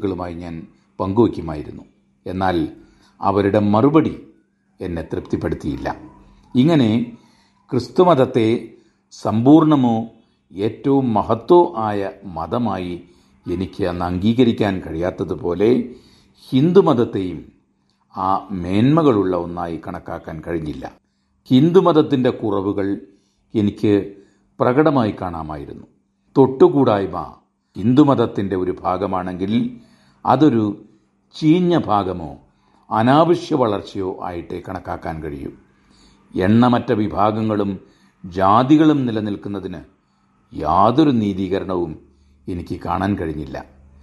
സുഹൃത്തുക്കളുമായി ഞാൻ പങ്കുവയ്ക്കുമായിരുന്നു എന്നാൽ അവരുടെ മറുപടി എന്നെ തൃപ്തിപ്പെടുത്തിയില്ല ഇങ്ങനെ ക്രിസ്തുമതത്തെ സമ്പൂർണമോ ഏറ്റവും മഹത്വോ ആയ മതമായി എനിക്ക് അന്ന് അംഗീകരിക്കാൻ കഴിയാത്തതുപോലെ ഹിന്ദുമതത്തെയും ആ മേന്മകളുള്ള ഒന്നായി കണക്കാക്കാൻ കഴിഞ്ഞില്ല ഹിന്ദുമതത്തിൻ്റെ കുറവുകൾ എനിക്ക് പ്രകടമായി കാണാമായിരുന്നു തൊട്ടുകൂടായ്മ ഹിന്ദുമതത്തിൻ്റെ ഒരു ഭാഗമാണെങ്കിൽ അതൊരു ചീഞ്ഞ ഭാഗമോ അനാവശ്യ വളർച്ചയോ ആയിട്ടേ കണക്കാക്കാൻ കഴിയൂ എണ്ണമറ്റ വിഭാഗങ്ങളും ജാതികളും നിലനിൽക്കുന്നതിന് യാതൊരു നീതീകരണവും എനിക്ക് കാണാൻ കഴിഞ്ഞില്ല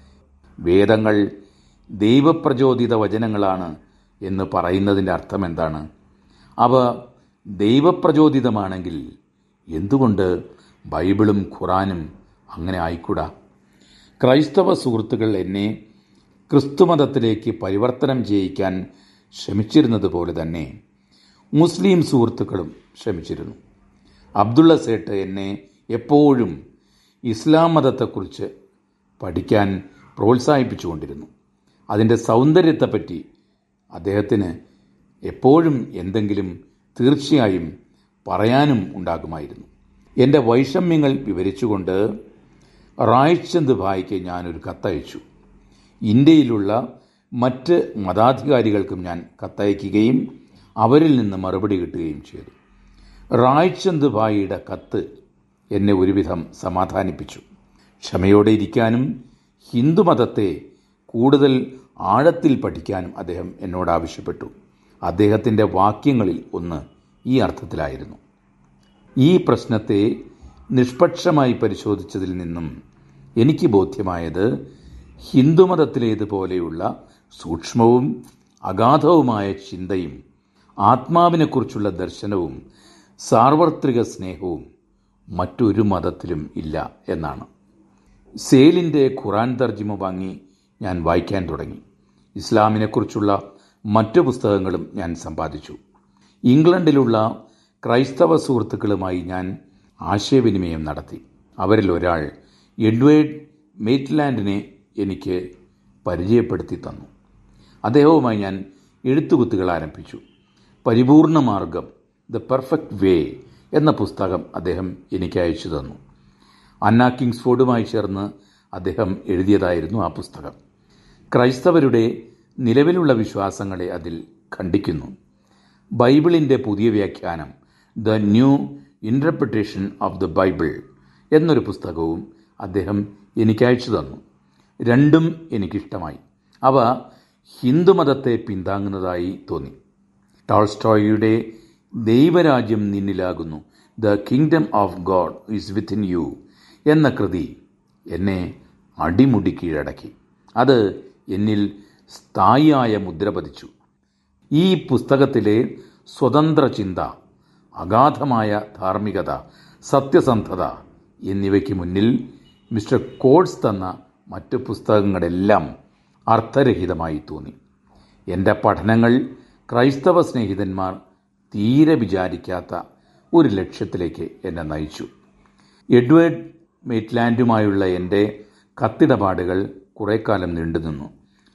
വേദങ്ങൾ ദൈവപ്രചോദിത വചനങ്ങളാണ് എന്ന് പറയുന്നതിൻ്റെ അർത്ഥം എന്താണ് അവ ദൈവപ്രചോദിതമാണെങ്കിൽ എന്തുകൊണ്ട് ബൈബിളും ഖുറാനും അങ്ങനെ ആയിക്കൂടാ ക്രൈസ്തവ സുഹൃത്തുക്കൾ എന്നെ ക്രിസ്തുമതത്തിലേക്ക് പരിവർത്തനം ചെയ്യിക്കാൻ ശ്രമിച്ചിരുന്നത് പോലെ തന്നെ മുസ്ലിം സുഹൃത്തുക്കളും ശ്രമിച്ചിരുന്നു അബ്ദുള്ള സേട്ട് എന്നെ എപ്പോഴും ഇസ്ലാം മതത്തെക്കുറിച്ച് പഠിക്കാൻ പ്രോത്സാഹിപ്പിച്ചുകൊണ്ടിരുന്നു അതിൻ്റെ സൗന്ദര്യത്തെപ്പറ്റി അദ്ദേഹത്തിന് എപ്പോഴും എന്തെങ്കിലും തീർച്ചയായും പറയാനും ഉണ്ടാകുമായിരുന്നു എൻ്റെ വൈഷമ്യങ്ങൾ വിവരിച്ചുകൊണ്ട് റായ്ചന്ദ് ഭായിക്ക് ഞാനൊരു കത്തയച്ചു ഇന്ത്യയിലുള്ള മറ്റ് മതാധികാരികൾക്കും ഞാൻ കത്തയക്കുകയും അവരിൽ നിന്ന് മറുപടി കിട്ടുകയും ചെയ്തു റായ്ചന്ദ് ഭായിയുടെ കത്ത് എന്നെ ഒരുവിധം സമാധാനിപ്പിച്ചു ക്ഷമയോടെ ഇരിക്കാനും ഹിന്ദുമതത്തെ കൂടുതൽ ആഴത്തിൽ പഠിക്കാനും അദ്ദേഹം എന്നോട് ആവശ്യപ്പെട്ടു അദ്ദേഹത്തിൻ്റെ വാക്യങ്ങളിൽ ഒന്ന് ഈ അർത്ഥത്തിലായിരുന്നു ഈ പ്രശ്നത്തെ നിഷ്പക്ഷമായി പരിശോധിച്ചതിൽ നിന്നും എനിക്ക് ബോധ്യമായത് ഹിന്ദുമതത്തിലേതുപോലെയുള്ള സൂക്ഷ്മവും അഗാധവുമായ ചിന്തയും ആത്മാവിനെക്കുറിച്ചുള്ള ദർശനവും സാർവത്രിക സ്നേഹവും മറ്റൊരു മതത്തിലും ഇല്ല എന്നാണ് സേലിൻ്റെ ഖുറാൻ തർജിമ വാങ്ങി ഞാൻ വായിക്കാൻ തുടങ്ങി ഇസ്ലാമിനെക്കുറിച്ചുള്ള മറ്റു പുസ്തകങ്ങളും ഞാൻ സമ്പാദിച്ചു ഇംഗ്ലണ്ടിലുള്ള ക്രൈസ്തവ സുഹൃത്തുക്കളുമായി ഞാൻ ആശയവിനിമയം നടത്തി അവരിൽ ഒരാൾ എഡ്വേർഡ് മേറ്റ്ലാൻഡിനെ എനിക്ക് പരിചയപ്പെടുത്തി തന്നു അദ്ദേഹവുമായി ഞാൻ എഴുത്തുകുത്തുകൾ ആരംഭിച്ചു പരിപൂർണ മാർഗം ദ പെർഫെക്റ്റ് വേ എന്ന പുസ്തകം അദ്ദേഹം എനിക്ക് അയച്ചു തന്നു അന്ന കിങ്സ്ഫോർഡുമായി ചേർന്ന് അദ്ദേഹം എഴുതിയതായിരുന്നു ആ പുസ്തകം ക്രൈസ്തവരുടെ നിലവിലുള്ള വിശ്വാസങ്ങളെ അതിൽ ഖണ്ഡിക്കുന്നു ബൈബിളിൻ്റെ പുതിയ വ്യാഖ്യാനം the new interpretation of the Bible എന്നൊരു പുസ്തകവും അദ്ദേഹം എനിക്ക് അയച്ചു തന്നു രണ്ടും എനിക്കിഷ്ടമായി അവ ഹിന്ദുമതത്തെ പിന്താങ്ങുന്നതായി തോന്നി ടോൾസ്റ്റോയിയുടെ ദൈവരാജ്യം നിന്നിലാകുന്നു the kingdom of God is within you എന്ന കൃതി എന്നെ അടിമുടി കീഴടക്കി അത് എന്നിൽ സ്ഥായിയായ മുദ്ര പതിച്ചു ഈ പുസ്തകത്തിലെ സ്വതന്ത്ര ചിന്ത അഗാധമായ ധാർമ്മികത സത്യസന്ധത എന്നിവയ്ക്ക് മുന്നിൽ മിസ്റ്റർ കോഡ്സ് തന്ന മറ്റു പുസ്തകങ്ങളെല്ലാം അർത്ഥരഹിതമായി തോന്നി എൻ്റെ പഠനങ്ങൾ ക്രൈസ്തവ സ്നേഹിതന്മാർ തീരെ വിചാരിക്കാത്ത ഒരു ലക്ഷ്യത്തിലേക്ക് എന്നെ നയിച്ചു എഡ്വേർഡ് മേറ്റ്ലാൻഡുമായുള്ള എൻ്റെ കത്തിടപാടുകൾ കുറേ കാലം നീണ്ടുനിന്നു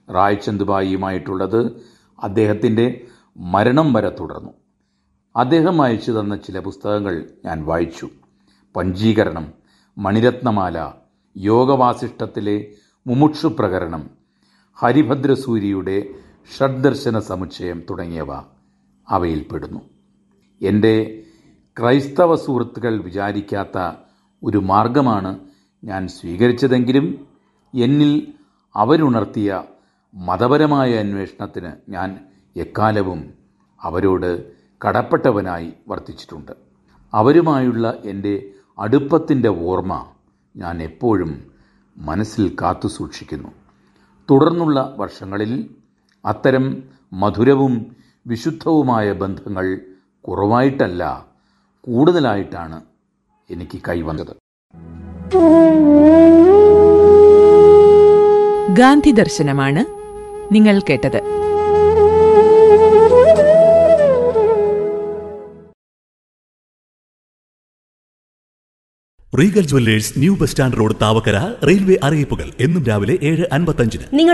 റായ്ചന്ദ്ബായിയുമായിട്ടുള്ളത് അദ്ദേഹത്തിൻ്റെ മരണം വരെ തുടർന്നു അദ്ദേഹം അയച്ചു തന്ന ചില പുസ്തകങ്ങൾ ഞാൻ വായിച്ചു പഞ്ചീകരണം മണിരത്നമാല യോഗവാസിഷ്ടത്തിലെ മുമുക്ഷു പ്രകരണം ഹരിഭദ്രസൂരിയുടെ ഷഡ്ദർശന സമുച്ചയം തുടങ്ങിയവ അവയിൽപ്പെടുന്നു എൻ്റെ ക്രൈസ്തവ സുഹൃത്തുക്കൾ വിചാരിക്കാത്ത ഒരു മാർഗമാണ് ഞാൻ സ്വീകരിച്ചതെങ്കിലും എന്നിൽ അവരുണർത്തിയ മതപരമായ അന്വേഷണത്തിന് ഞാൻ എക്കാലവും അവരോട് കടപ്പെട്ടവനായി വർത്തിച്ചിട്ടുണ്ട് അവരുമായുള്ള എൻ്റെ അടുപ്പത്തിൻ്റെ ഓർമ്മ ഞാൻ എപ്പോഴും മനസ്സിൽ കാത്തു സൂക്ഷിക്കുന്നു തുടർന്നുള്ള വർഷങ്ങളിൽ അത്തരം മധുരവും വിശുദ്ധവുമായ ബന്ധങ്ങൾ കുറവായിട്ടല്ല കൂടുതലായിട്ടാണ് എനിക്ക് കൈവന്നത് ഗാന്ധി ദർശനമാണ് നിങ്ങൾ കേട്ടത് Regal jewellers new bus stand road Thavakkara railway അറിയിപ്പുകൾ എന്നും രാവിലെ ഏഴ് അൻപത്തഞ്ചിന് നിങ്ങൾ